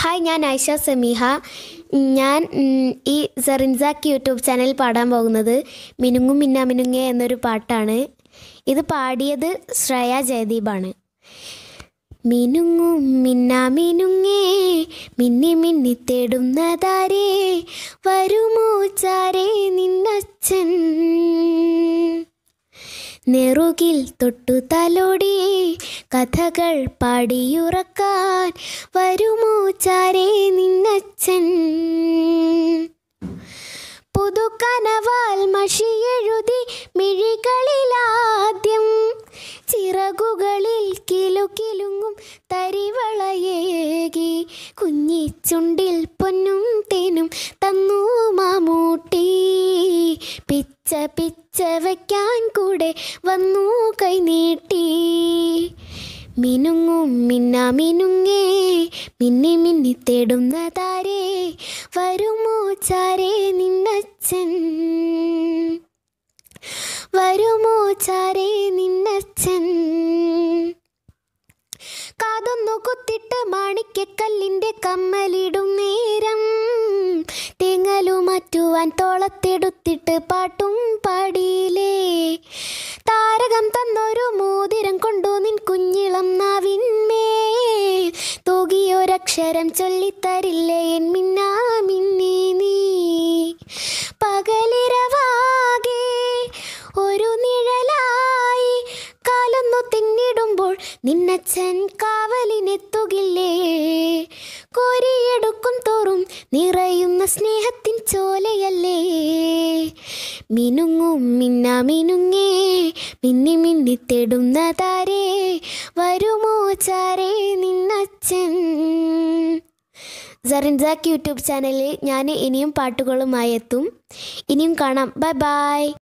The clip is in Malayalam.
ഹായ് ഞാൻ ഐഷ സമീഹ ഞാൻ ഉം, ഈ സെറിൻസാക്ക് യൂട്യൂബ് ചാനലിൽ പാടാൻ പോകുന്നത് മിനുങ്ങും മിന്നാ മിനുങ്ങേ എന്നൊരു പാട്ടാണ് ഇത് പാടിയത് ശ്രേയ ജയദീപാണ് മിനുങ്ങും മിന്നാ മിനുങ്ങേ മിന്നി മിന്നി തേടുന്നതാരേ വരുമോ ചാരേ നിന്നച്ഛൻ നെറുകിൽ തൊട്ടു തലോടി കഥകൾ പാടിയുറക്കാൻ വരുമോ ചാരേ നിന്നച്ഛൻ പുതുക്കനവാൽ മഷിയെഴുതി മിഴികളിലാദ്യം ചിറകുകളിൽ കിലുകിലുങ്ങും തരിവളയേകി കുഞ്ഞിച്ചുണ്ടിൽ പൊന്നും തേനും തന്നു മാമൂട്ടി പിച്ച പിച്ച വയ്ക്കാൻ കൂടെ വന്നു കൈനീട്ടി മിനുങ്ങും മിന്നാ മിനുങ്ങേ മിന്നി മിന്നി തേടുന്നതാരേ വരുമോ ചാരേ നിന്നച്ഛൻ വരുമോ ചാരേ നിന്നച്ഛൻ കാതൊന്നു കുത്തിട്ട് മാണിക്കക്കല്ലിൻ്റെ കമ്മലിടും നേരം തേങ്ങലു മാറ്റുവാൻ തോളത്തെടുത്തിട്ട് പാട്ടും പാടിയില്ലേ താരകം തന്നൊരു മോതിരം കൊണ്ടു നിൻ കുഞ്ഞിളം നാവിന്മേൽ തൂകിയൊരക്ഷരം ചൊല്ലിത്തരില്ലേ എൻ മിന്നാ മിന്നി നീ പകലിരവാകെ ഒരു നിഴലായി കാലൊന്നു തിന്നിടുമ്പോൾ നിന്നച്ഛൻ കാവലിനെത്തുകില്ലേ കോരിയെടുക്കും തോറും നിറയുന്ന സ്നേഹത്തിൻ ചോലയല്ലേ മിനുങ്ങും മിന്നാ മിനുങ്ങേ മിന്നി മിന്നി തേടുന്നതാരേ വരുമോ ചാരേ നിന്നച്ഛൻ സറിൻസാക്ക് യൂട്യൂബ് ചാനലിൽ ഞാൻ ഇനിയും പാട്ടുകളുമായി എത്തും ഇനിയും കാണാം ബൈ ബൈ